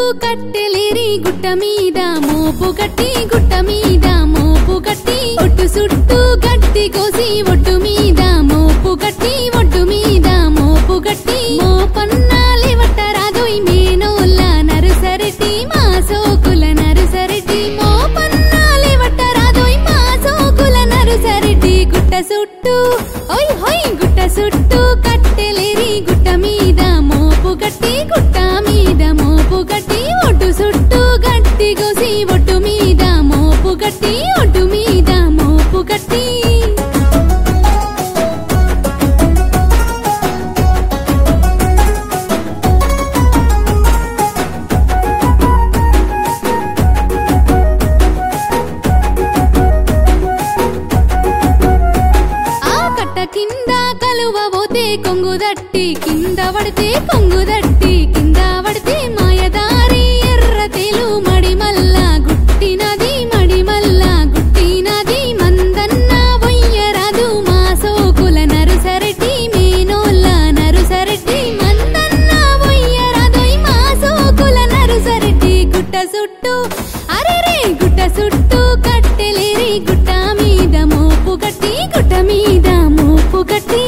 కట్టెలేరి గుట్ట మీద మోపు గట్టి గుట్ట మీద మోపు గట్టి ఒట్టు సుట్టు గట్టి కోసి ఒడ్డు మీద మోపు గట్టి ఒడ్డు మీద మోపు గట్టి మోపన్నాలి వట్టరాదోయ్ మేనోళ్ళ నరుసరిటి మా సోకుల నరుసరిటి మోపన్నాలి వట్టరాదోయ్ మా సోకుల నరుసరిటి గుట్ట సుట్టు ఓయ్ హోయ్ గుట్ట సుట్టు కట్టెలేరి గుట్ట మీద మోపు గట్టి గుట్ట మీద మోపు గట్టి ఒడ్డు సుట్టు గట్టి గోసి ఒడ్డు మీద మోపు గట్టి ఒడ్డు మీద మోపు గట్టి ఆ కట్ట కింద కలువ పోతే కొంగు దట్టి కింద పడితే కొంగు దట్టి కింద పడితే మాయదారి ఎర్ర తేలు మడిమల్ల గుట్టినది మడిమల్ల గుట్టినది మందన్న వయ్యరాదు మా సోకుల నరుసరటి మేనోళ్ళ నరుసరటి మందన్న వయ్యరాదోయ్ మా సోకుల నరుసరటి గుట్ట సుట్టు అరెరే గుట్ట సుట్టు కట్టెలేరి గుట్ట మీద మోపు గట్టి గుట్ట మీద మోపు గట్టి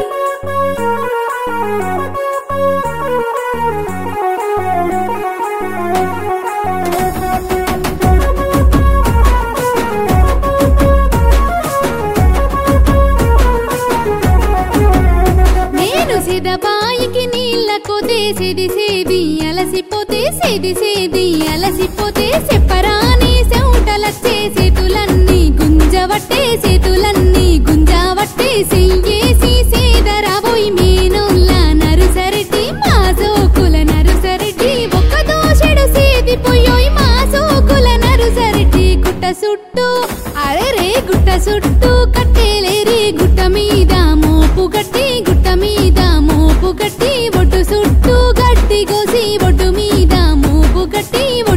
నేను సిదబాయికి నీళ్ళ కొదే సెది సేది అలసిపోతే సెది సేది అలసిపోతే చెప్పరాని సెవుటలచ్చే సేతులన్నీ గుంజవట్టే సేతులన్నీ గుంజవట్టే సెయ్యేసి సేదరాబోయ్ మేనోళ్ళ నరుసరిటి మా సోకుల నరుసరిటి ఒక్క దోషెడు సేది పొయ్యోయ్ మా సోకుల నరుసరిటి గుట్ట సుట్టు అరెరే గుట్ట సుట్టు కట్టేలేరి గుట్ట మీద మోపు గట్టి గుట్ట మీద మోపు గట్టి ఒడ్డు సుట్టు గట్టి కోసి ఒడ్డు మీద మోపు గట్టి